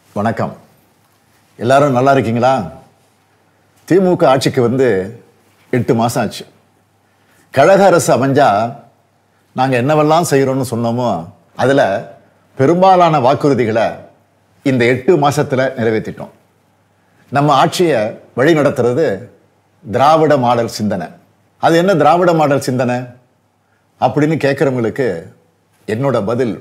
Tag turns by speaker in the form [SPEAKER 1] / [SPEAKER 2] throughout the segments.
[SPEAKER 1] வணக்கம் எல்லாரும் நல்லா இருக்கீங்களா திமுக ஆட்சிக்கு வந்து எட்டு மாதம் ஆச்சு கழக அரசு அமைஞ்சா நாங்கள் என்னவெல்லாம் செய்கிறோம்னு சொன்னோமோ அதில் பெரும்பாலான வாக்குறுதிகளை இந்த எட்டு மாசத்துல நிறைவேற்றிட்டோம் நம்ம ஆட்சியை வழி நடத்துறது திராவிட மாடல் சிந்தனை அது என்ன திராவிட மாடல் சிந்தனை அப்படின்னு கேட்குறவங்களுக்கு என்னோட பதில்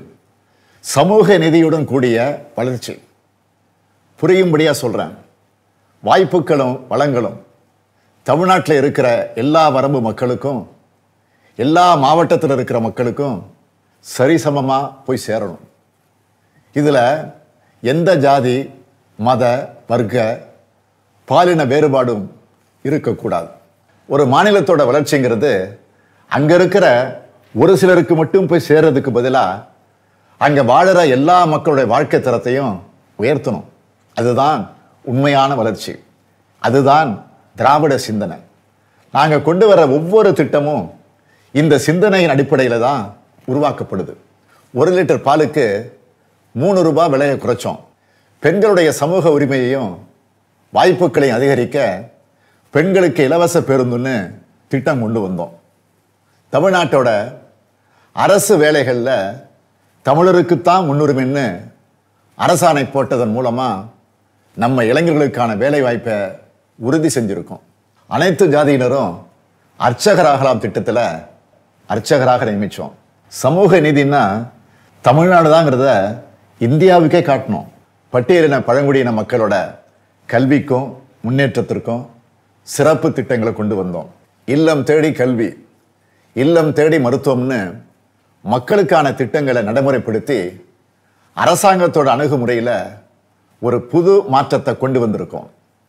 [SPEAKER 1] சமூக நிதியுடன் கூடிய வளர்ச்சி புரியும்படியா சொல்றேன் வாய்ப்புகளும் வளங்களும் தமிழ்நாட்டில் இருக்கிற எல்லா வரம்பு மக்களுக்கும் எல்லா மாவட்டத்தில் இருக்கிற மக்களுக்கும் சரிசமமாக போய் சேரணும் இதில் எந்த ஜாதி மத வர்க்க பாலின வேறுபாடும் இருக்கக்கூடாது ஒரு மாநிலத்தோட வளர்ச்சிங்கிறது அங்கே இருக்கிற ஒரு சிலருக்கு மட்டும் போய் சேர்றதுக்கு பதிலாக அங்கே வாழுற எல்லா மக்களுடைய வாழ்க்கை தரத்தையும் உயர்த்தணும் அதுதான் உண்மையான வளர்ச்சி அதுதான் திராவிட சிந்தனை நாங்கள் கொண்டு வர ஒவ்வொரு திட்டமும் இந்த சிந்தனையின் அடிப்படையில் தான் உருவாக்கப்படுது ஒரு லிட்டர் பாலுக்கு மூணு ரூபாய் விலையை குறைச்சோம் பெண்களுடைய சமூக உரிமையையும் வாய்ப்புகளையும் அதிகரிக்க பெண்களுக்கு இலவச பேருந்துன்னு திட்டம் கொண்டு வந்தோம் தமிழ்நாட்டோட அரசு வேலைகளில் தமிழருக்குத்தான் முன்னுரிமைன்னு அரசாணை போட்டதன் மூலமாக நம்ம இளைஞர்களுக்கான வேலை வாய்ப்பை உறுதி செஞ்சுருக்கோம் அனைத்து ஜாதியினரும் அர்ச்சகராகலாம் திட்டத்தில் அர்ச்சகராக நியமித்தோம் சமூக நீதினா தமிழ்நாடு தாங்கிறத இந்தியாவுக்கே காட்டணும் பட்டியலின பழங்குடியின மக்களோட கல்விக்கும் முன்னேற்றத்திற்கும் சிறப்பு திட்டங்களை கொண்டு வந்தோம் இல்லம் தேடி கல்வி இல்லம் தேடி மருத்துவம்னு மக்களுக்கான திட்டங்களை நடைமுறைப்படுத்தி அரசாங்கத்தோட அணுகுமுறையில் ஒரு புது மாற்றத்தை கொண்டு வந்திருக்கோம்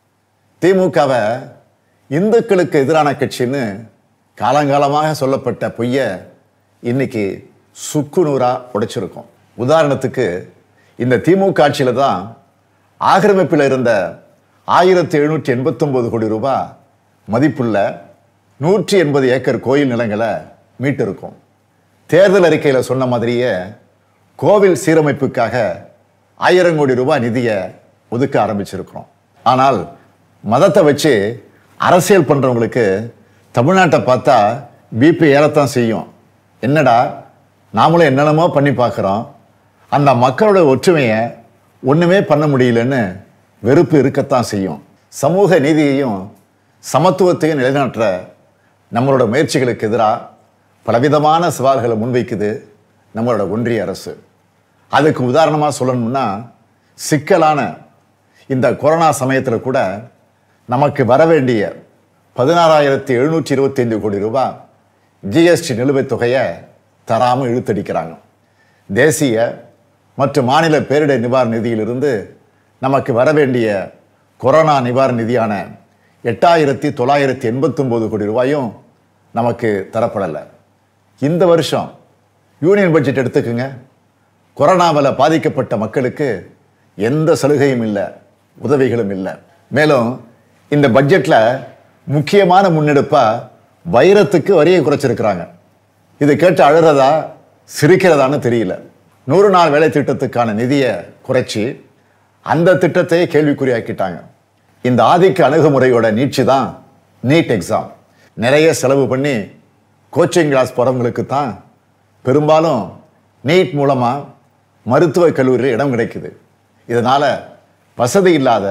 [SPEAKER 1] திமுகவை இந்துக்களுக்கு எதிரான கட்சின்னு காலங்காலமாக சொல்லப்பட்ட பொய்ய இன்னைக்கு சுக்குநூறா உடைச்சிருக்கோம் உதாரணத்துக்கு இந்த திமுக ஆட்சியில தான் ஆக்கிரமிப்பில் இருந்த ஆயிரத்தி எழுநூற்றி எண்பத்தொன்பது கோடி ரூபாய் மதிப்புள்ள நூற்றி எண்பது ஏக்கர் கோயில் நிலங்களை மீட்டிருக்கோம் தேர்தல் அறிக்கையில் சொன்ன மாதிரியே கோவில் சீரமைப்புக்காக ஆயிரம் கோடி ரூபாய் நிதியை ஒதுக்க ஆரம்பிச்சிருக்கிறோம் ஆனால் மதத்தை வச்சு அரசியல் பண்ணுறவங்களுக்கு தமிழ்நாட்டை பார்த்தா பிபி ஏறத்தான் செய்யும் என்னடா நாமளும் என்னென்னமோ பண்ணி பார்க்குறோம் அந்த மக்களோட ஒற்றுமையை ஒன்றுமே பண்ண முடியலன்னு வெறுப்பு இருக்கத்தான் செய்யும் சமூக நீதியையும் சமத்துவத்தையும் நிலைநாட்டுற நம்மளோட முயற்சிகளுக்கு எதிராக பலவிதமான சவால்களை முன்வைக்குது நம்மளோட ஒன்றிய அரசு அதுக்கு உதாரணமாக சொல்லணும்னா சிக்கலான இந்த கொரோனா சமயத்தில் கூட நமக்கு வர வேண்டிய பதினாறாயிரத்தி எழுநூற்றி இருபத்தைந்து கோடி ரூபாய் ஜிஎஸ்டி நிலுவைத் தொகையை தராமல் இழுத்தடிக்கிறாங்க தேசிய மற்றும் மாநில பேரிடர் நிவாரண நிதியிலிருந்து நமக்கு வர வேண்டிய கொரோனா நிவாரண நிதியான எட்டாயிரத்தி தொள்ளாயிரத்தி எண்பத்தொம்போது கோடி ரூபாயும் நமக்கு தரப்படலை இந்த வருஷம் யூனியன் பட்ஜெட் எடுத்துக்குங்க கொரோனாவில் பாதிக்கப்பட்ட மக்களுக்கு எந்த சலுகையும் இல்லை உதவிகளும் இல்லை மேலும் இந்த பட்ஜெட்டில் முக்கியமான முன்னெடுப்பா வைரத்துக்கு வரியை குறைச்சிருக்கிறாங்க இது கேட்டு அழுறதா சிரிக்கிறதான்னு தெரியல நூறு நாள் வேலை திட்டத்துக்கான நிதியை குறைச்சி அந்த திட்டத்தையே கேள்விக்குறியாக்கிட்டாங்க இந்த ஆதிக்க அணுகுமுறையோட நீட்சி தான் நீட் எக்ஸாம் நிறைய செலவு பண்ணி கோச்சிங் கிளாஸ் போகிறவங்களுக்கு தான் பெரும்பாலும் நீட் மூலமாக மருத்துவக் கல்லூரியில் இடம் கிடைக்குது இதனால் வசதி இல்லாத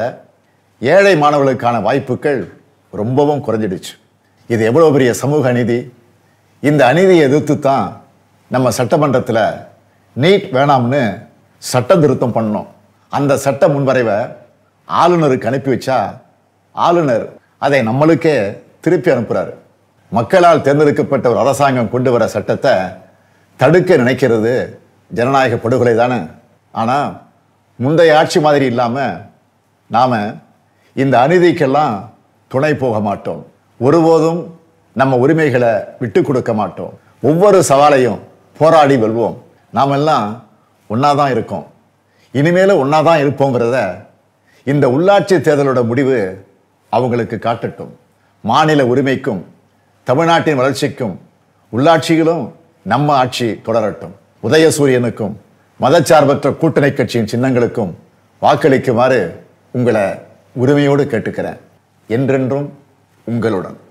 [SPEAKER 1] ஏழை மாணவர்களுக்கான வாய்ப்புகள் ரொம்பவும் குறைஞ்சிடுச்சு இது எவ்வளோ பெரிய சமூக அநீதி இந்த அநீதியை எதிர்த்து தான் நம்ம சட்டமன்றத்தில் நீட் வேணாம்னு சட்ட திருத்தம் பண்ணோம் அந்த சட்ட முன்வரைவை ஆளுநருக்கு அனுப்பி வச்சா ஆளுநர் அதை நம்மளுக்கே திருப்பி அனுப்புறாரு மக்களால் தேர்ந்தெடுக்கப்பட்ட ஒரு அரசாங்கம் கொண்டு வர சட்டத்தை தடுக்க நினைக்கிறது ஜனநாயக படுகொலை தானே ஆனால் முந்தைய ஆட்சி மாதிரி இல்லாமல் நாம் இந்த அநீதிக்கெல்லாம் துணை போக மாட்டோம் ஒருபோதும் நம்ம உரிமைகளை விட்டு கொடுக்க மாட்டோம் ஒவ்வொரு சவாலையும் போராடி வெல்வோம் நாம் எல்லாம் ஒன்றா தான் இருக்கோம் இனிமேலும் ஒன்றா தான் இருப்போங்கிறத இந்த உள்ளாட்சி தேர்தலோட முடிவு அவங்களுக்கு காட்டட்டும் மாநில உரிமைக்கும் தமிழ்நாட்டின் வளர்ச்சிக்கும் உள்ளாட்சிகளும் நம்ம ஆட்சி தொடரட்டும் உதயசூரியனுக்கும் மதச்சார்பற்ற கூட்டணி கட்சியின் சின்னங்களுக்கும் வாக்களிக்குமாறு உங்களை உரிமையோடு கேட்டுக்கிறேன் என்றென்றும் உங்களுடன்